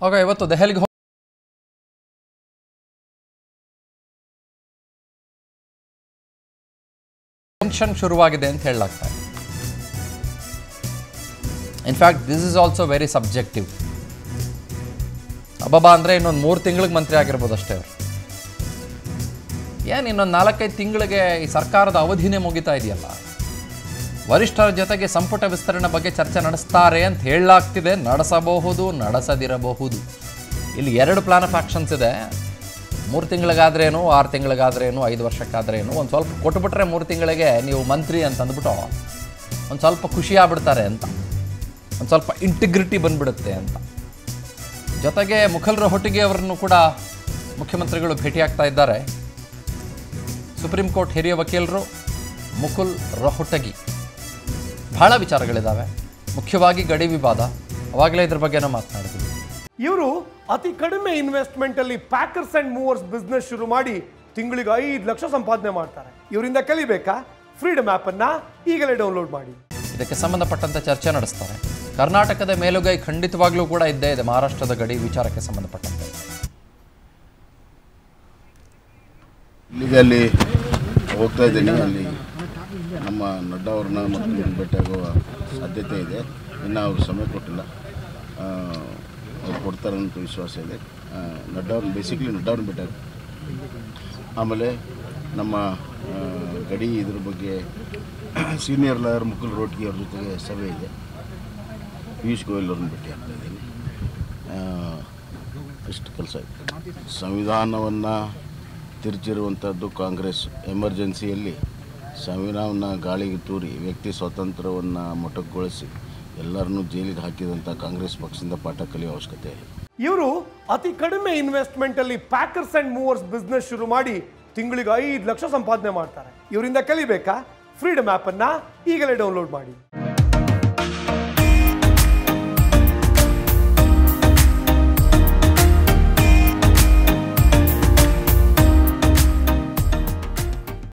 ಆಗ ಇವತ್ತು ದೆಹಲಿಗೆ ಫಂಕ್ಷನ್ ಶುರುವಾಗಿದೆ ಅಂತ ಹೇಳಲಾಗ್ತಾ ಇದೆ in fact this is also very subjective ಅಬ್ಬಬ್ಬಾ ಅಂದರೆ ಇನ್ನೊಂದು ಮೂರು ತಿಂಗಳಿಗೆ ಮಂತ್ರಿ ಆಗಿರ್ಬೋದು ಅಷ್ಟೇ ಅವರು ಏನು ಇನ್ನೊಂದು ನಾಲ್ಕೈದು ತಿಂಗಳಿಗೆ ಈ ಸರ್ಕಾರದ ಅವಧಿನೇ ಮುಗಿತಾ ಇದೆಯಲ್ಲ ವರಿಷ್ಠರ ಜೊತೆಗೆ ಸಂಪುಟ ವಿಸ್ತರಣೆ ಬಗ್ಗೆ ಚರ್ಚೆ ನಡೆಸ್ತಾರೆ ಅಂತ ಹೇಳಲಾಗ್ತಿದೆ ನಡೆಸಬಹುದು ನಡೆಸದಿರಬಹುದು ಇಲ್ಲಿ ಎರಡು ಪ್ಲಾನ್ ಆಫ್ ಆಕ್ಷನ್ಸ್ ಇದೆ ಮೂರು ತಿಂಗಳಿಗಾದ್ರೇನು ಆರು ತಿಂಗಳಿಗಾದ್ರೇನು ಐದು ವರ್ಷಕ್ಕಾದ್ರೇನು ಒಂದು ಸ್ವಲ್ಪ ಕೊಟ್ಬಿಟ್ರೆ ಮೂರು ತಿಂಗಳಿಗೆ ನೀವು ಮಂತ್ರಿ ಅಂತ ಅಂದ್ಬಿಟ್ಟು ಒಂದು ಸ್ವಲ್ಪ ಖುಷಿ ಆಗ್ಬಿಡ್ತಾರೆ ಅಂತ ಒಂದು ಸ್ವಲ್ಪ ಇಂಟಿಗ್ರಿಟಿ ಬಂದ್ಬಿಡುತ್ತೆ ಅಂತ ಜೊತೆಗೆ ಮುಖಲ್ ರೊಹಟಿಗೆ ಅವರನ್ನು ಕೂಡ ಮುಖ್ಯಮಂತ್ರಿಗಳು ಭೇಟಿಯಾಗ್ತಾ ಇದ್ದಾರೆ ಸುಪ್ರೀಂ ಕೋರ್ಟ್ ಹಿರಿಯ ವಕೀಲರು ಮುಕುಲ್ ರೊಹಟಗಿ ಬಹಳ ವಿಚಾರಗಳಿದ್ದಾವೆ ಮುಖ್ಯವಾಗಿ ಗಡಿ ವಿವಾದ ಅವಾಗಲೇ ಇದ್ರ ಬಗ್ಗೆ ನಾವು ಮಾತನಾಡಿದ್ವಿ ಇವರು ಅತಿ ಕಡಿಮೆ ಇನ್ವೆಸ್ಟ್ಮೆಂಟ್ ಅಲ್ಲಿ ಪ್ಯಾಕರ್ಸ್ ಅಂಡ್ ಮೂವರ್ಸ್ ಬಿಸ್ನೆಸ್ ಶುರು ಮಾಡಿ ತಿಂಗಳಿಗೆ ಐದು ಲಕ್ಷ ಸಂಪಾದನೆ ಮಾಡ್ತಾರೆ ಇವರಿಂದ ಕಲಿಬೇಕಾ ಫ್ರೀಡಮ್ ಆಪ್ ಅನ್ನ ಈಗಲೇ ಡೌನ್ಲೋಡ್ ಮಾಡಿ ಇದಕ್ಕೆ ಸಂಬಂಧಪಟ್ಟಂತೆ ಚರ್ಚೆ ನಡೆಸ್ತಾರೆ ಕರ್ನಾಟಕದ ಮೇಲುಗೈ ಖಂಡಿತವಾಗ್ಲೂ ಕೂಡ ಇದ್ದೇ ಇದೆ ಮಹಾರಾಷ್ಟ್ರದ ಗಡಿ ವಿಚಾರಕ್ಕೆ ಸಂಬಂಧಪಟ್ಟಂತೆ ಇಲ್ಲಿಗೆ ಅಲ್ಲಿ ಹೋಗ್ತಾ ಇದ್ದೀನಿ ಅಲ್ಲಿ ನಮ್ಮ ನಡ್ಡಾ ಅವ್ರನ್ನ ಮತ್ತೆ ಭೇಟಿಯಾಗುವ ಸಾಧ್ಯತೆ ಇದೆ ಇನ್ನು ಅವ್ರು ಸಮಯ ಕೊಟ್ಟಿಲ್ಲ ಆ, ಅವ್ರು ಕೊಡ್ತಾರೆ ಅಂತ ವಿಶ್ವಾಸ ಇದೆ ಆ, ನಡ್ಡಾ ಅವ್ರನ್ನ ಬೇಸಿಕ್ಲಿ ನಡ್ಡಾ ಅವ್ರನ್ನ ಭೇಟಿಯಾಗ ಆಮೇಲೆ ನಮ್ಮ ಆ, ಗಡಿ ಇದ್ರ ಬಗ್ಗೆ ಸೀನಿಯರ್ ಲಾಯರ್ ಮುಕುಲ್ ರೋಟ್ಗಿ ಅವ್ರ ಜೊತೆಗೆ ಸಭೆ ಇದೆ ಪಿಯೂಷ್ ಗೋಯಲ್ ಅವ್ರನ್ನ ಭೇಟಿ ಆಗ್ತಾ ಇದ್ದೀನಿ ಆ, ಇಷ್ಟು ಕೆಲಸ ಇದೆ ಸಂವಿಧಾನವನ್ನು ತಿರುಚಿರುವಂಥದ್ದು ಕಾಂಗ್ರೆಸ್ ಎಮರ್ಜೆನ್ಸಿಯಲ್ಲಿ ಸಂವಿಧಾನವನ್ನು ಗಾಳಿಗೆ ತೂರಿ ವ್ಯಕ್ತಿ ಸ್ವಾತಂತ್ರ್ಯವನ್ನು ಮೊಟಕುಗೊಳಿಸಿ ಎಲ್ಲರನ್ನೂ ಜೈಲಿಗೆ ಹಾಕಿದಂಥ ಕಾಂಗ್ರೆಸ್ ಪಕ್ಷದಿಂದ ಪಾಠ ಕಲಿಯುವ ಅವಶ್ಯಕತೆ ಇದೆ ಇವರು ಅತಿ ಕಡಿಮೆ ಇನ್ವೆಸ್ಟ್ಮೆಂಟ್ ಅಲ್ಲಿ ಪ್ಯಾಕರ್ಸ್ ಅಂಡ್ ಮೂವರ್ಸ್ ಬಿಸ್ನೆಸ್ ಶುರು ಮಾಡಿ ತಿಂಗಳಿಗೆ ಐದು ಲಕ್ಷ ಸಂಪಾದನೆ ಮಾಡ್ತಾರೆ ಇವರಿಂದ ಕಲಿಬೇಕಾ ಫ್ರೀಡಮ್ ಆಪ್ ಅನ್ನ ಈಗಲೇ ಡೌನ್ಲೋಡ್ ಮಾಡಿ